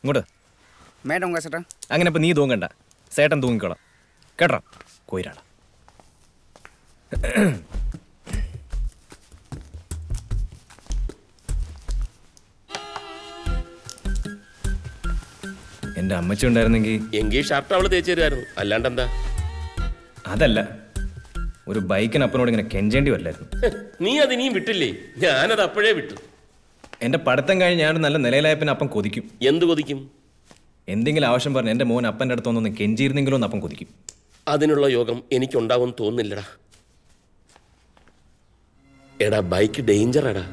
ഇങ്ങോട്ട് മേഡം ചേട്ടാ അങ്ങനെ ഇപ്പൊ നീ തൂങ്ങണ്ട സേട്ടൻ തൂങ്ങിക്കോളാം കേട്ടോ കോയിരാള എന്റെ അമ്മച്ചി ഉണ്ടായിരുന്നെങ്കിൽ എങ്കിൽ ഷർട്ട് അവള് തേച്ച് തരുമായിരുന്നു അല്ലാണ്ട് എന്താ അതല്ല ഒരു ബൈക്കിനപ്പനോട് ഇങ്ങനെ കെഞ്ചേണ്ടി വരില്ലായിരുന്നു നീ അത് ഇനിയും വിട്ടില്ലേ ഞാനത് അപ്പോഴേ വിട്ടു എന്റെ പഠിത്തം കഴിഞ്ഞ് ഞാൻ നല്ല നിലയിലായ പിന്നെ അപ്പം കൊതിക്കും എന്ത് കൊതിക്കും എന്തെങ്കിലും ആവശ്യം പറഞ്ഞ് എന്റെ മോൻ അപ്പന്റെ അടുത്ത് ഒന്നൊന്ന് കെഞ്ചിയിരുന്നെങ്കിലും ഒന്ന് അപ്പം കൊതിക്കും അതിനുള്ള യോഗം എനിക്കുണ്ടാവും തോന്നുന്നില്ലടാ എടാ ബൈക്ക് ഡേഞ്ചർ എടാ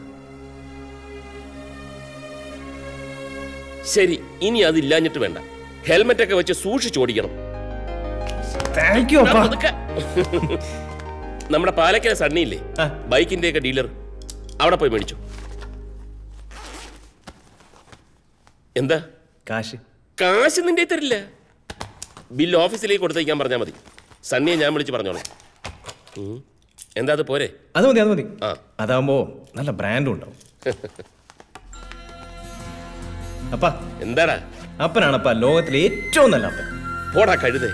ശരി ഇനി അതില്ലാഞ്ഞിട്ട് വേണ്ട ഹെൽമെറ്റ് ഒക്കെ വെച്ച് സൂക്ഷിച്ചോടിക്കണം താങ്ക് യു എടാ, പതുക്കെ. നമ്മുടെ പാലക്കര സണ്ണിയില്ലേ ബൈക്കിന്റെ ഒക്കെ ഡീലർ അവിടെ പോയി മേടിച്ചു എന്താ കാശ് കാശ് നിന്റെ കയ്യിൽ തരില്ല ബില്ല് ഓഫീസിലേക്ക് കൊടുത്തേക്കാൻ പറഞ്ഞാൽ മതി സണ്ണിയെ ഞാൻ വിളിച്ച് പറഞ്ഞോളെ ഉം. എന്താ അത് പോരെ അത് മതി അത് മതി ആ അതാവുമ്പോ നല്ല ബ്രാൻഡും ഉണ്ടാവും അപ്പ എന്താടാ അപ്പനാണപ്പ ലോകത്തിലെ ഏറ്റവും നല്ല അപ്പൻ പോടാ കഴുതേ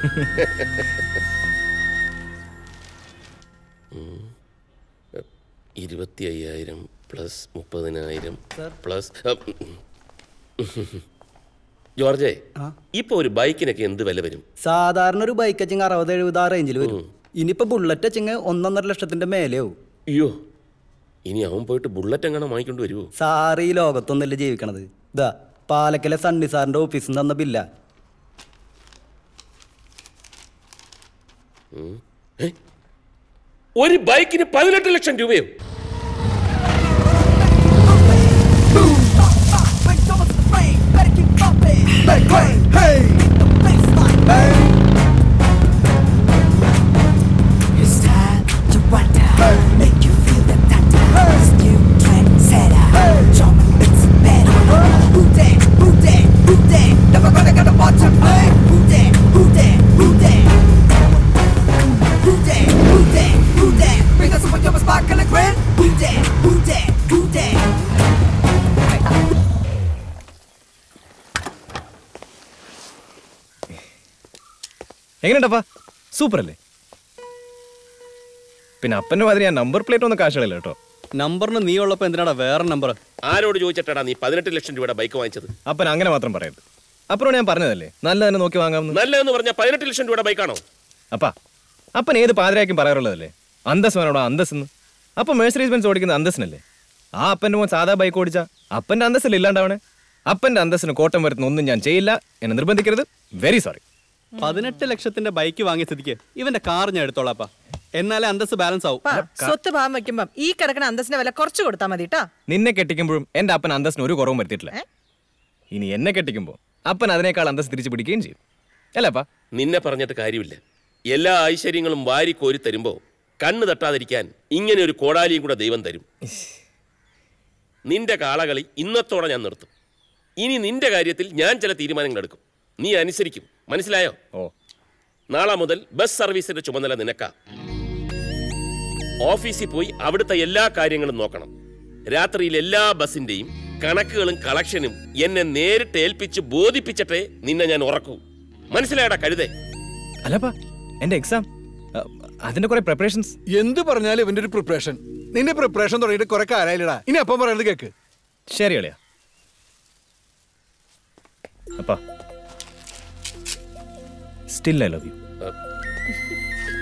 ഉം. ഇരുപത്തി അയ്യായിരം പ്ലസ് മുപ്പതിനായിരം പ്ലസ് ജോർജേ ഇപ്പൊ ഒരു ബൈക്കിനൊക്കെ എന്ത് വില വരും സാധാരണ ഒരു ബൈക്ക് വെച്ചിങ് അറുപത് എഴുപത് ആ റേഞ്ചിൽ വരും ഇനിയിപ്പോ ബുള്ളറ്റ് വെച്ചിങ് ഒന്നൊന്നര ലക്ഷത്തിന്റെ മേലെയാവും അയ്യോ ഇനി അവൻ പോയിട്ട് ബുള്ളറ്റ് എങ്ങനെ വാങ്ങിക്കൊണ്ട് വരുമോ സാറ് ഈ ലോകത്തൊന്നല്ലേ ജീവിക്കണത് ഇതാ പാലക്കലെ സണ്ണി സാറിന്റെ ഓഫീസിൽ നിന്ന് തന്ന ബില്ല ഒരു ബൈക്കിന് പതിനെട്ട് ലക്ഷം രൂപയോ It's time to wonder, make you feel the thunder. This new trendsetter, German it's better. Who that? Who that? Who that? Never gonna get a watch and play. Who that? Who that? Who that? Who that? Who that? Who that? Bring us up with your sparkle and grin. Who that? Who that? Who that? എങ്ങനെയുണ്ടപ്പാ super അല്ലേ പിന്നെ അപ്പന്റെ മാതിരി ഞാൻ number plate ഒന്നും കാശുകളില്ല കേട്ടോ നമ്പറിന് നീ ഉള്ളപ്പോ എന്തിനാടാ വേറെ നമ്പർ ആരോട് ചോദിച്ചിട്ടാടാ നീ പതിനെട്ട് ലക്ഷം രൂപയുടെ ബൈക്ക് വാങ്ങിച്ചത് അപ്പൻ അങ്ങനെ മാത്രം പറയരുത് അപ്പനോട് ഞാൻ പറഞ്ഞതല്ലേ നല്ല തന്നെ നോക്കി വാങ്ങാമെന്ന് നല്ലതെന്ന് പറഞ്ഞാൽ പതിനെട്ട് ലക്ഷം രൂപയുടെ ബൈക്കാണോ അപ്പാ അപ്പൻ ഏത് പാതിരാക്കും പറയാറുള്ളതല്ലേ അന്തസ് വേണോടാ അന്തസ്ന്ന് അപ്പൊ മേഴ്സറീസ് ബെൻസ് ഓടിക്കുന്ന അന്തസ്സിനല്ലേ ആ അപ്പന്റെ മോൻ സാധാ ബൈക്ക് ഓടിച്ച അപ്പന്റെ അന്തസ്സിൽ ഇല്ലാണ്ടാവണേ അപ്പന്റെ അന്തസ്സിന് കോട്ടം വരുത്തുന്ന ഒന്നും ഞാൻ ചെയ്യില്ല എന്നെ നിർബന്ധിക്കരുത് വെരി സോറി പതിനെട്ട് ലക്ഷത്തിന്റെ ബൈക്ക് വാങ്ങിയ സ്ഥിതിക്ക് ഇവന്റെ കാർ ഞാൻ എടുത്തോളാപ്പാ എന്നാലേ അന്തസ് ബാലൻസ് ആവും പാ, സ്വത്ത് ഭാഗം വെക്കുമ്പം ഈ കിടക്കണ അന്തസ്സിന്റെ വില കുറച്ച് കൊടുത്താൽ മതി കേട്ടാ നിന്നെ കെട്ടിക്കുമ്പോഴും എന്റെ അപ്പൻ അന്തസ്സിന് ഒരു കുറവും വരുത്തിയിട്ടില്ല ഇനി എന്നെ കെട്ടിക്കുമ്പോൾ അപ്പൻ അതിനേക്കാൾ അന്തസ് തിരിച്ചു പിടിക്കുകയും ചെയ്യും അല്ലപ്പാ നിന്നെ പറഞ്ഞിട്ട് കാര്യമില്ല എല്ലാ ഐശ്വര്യങ്ങളും വാരി കോരി തരുമ്പോ കണ്ണ് തട്ടാതിരിക്കാൻ ഇങ്ങനെ ഒരു കോടാലിയും കൂടെ ദൈവം തരും നിന്റെ കാളകളി ഇന്നത്തോടെ ഞാൻ നിർത്തും ഇനി നിന്റെ കാര്യത്തിൽ ഞാൻ ചില തീരുമാനങ്ങൾ എടുക്കും നീ അനുസരിക്കും മനസ്സിലായോ ഓ നാളെ മുതൽ ബസ് സർവീസിന്റെ ചുമതല നിനക്കാ ഓഫീസിൽ പോയി അവിടുത്തെ എല്ലാ കാര്യങ്ങളും നോക്കണം രാത്രിയിൽ എല്ലാ ബസിന്റെയും കണക്കുകളും കളക്ഷനും എന്നെ നേരിട്ട് ഏൽപ്പിച്ച് ബോധിപ്പിച്ചിട്ടേ നിന്നെ ഞാൻ ഉറക്കൂ മനസ്സിലായടാ കഴുതേ അല്ലപ്പാ എന്റെ എക്സാം അതിന്റെ കുറെ പ്രിപ്പറേഷൻസ് എന്ത് പറഞ്ഞാലും ഇവന്റെ ഒരു പ്രിപ്പറേഷൻ നിന്റെ പ്രിപ്പറേഷൻ തുടങ്ങിയിട്ട് കുറെ കാലായില്ലടാ ഇനി അപ്പം പറയുന്നത് കേക്ക് ശരി അളിയാ അപ്പാ സ്റ്റിൽ ഐ ലവ് യു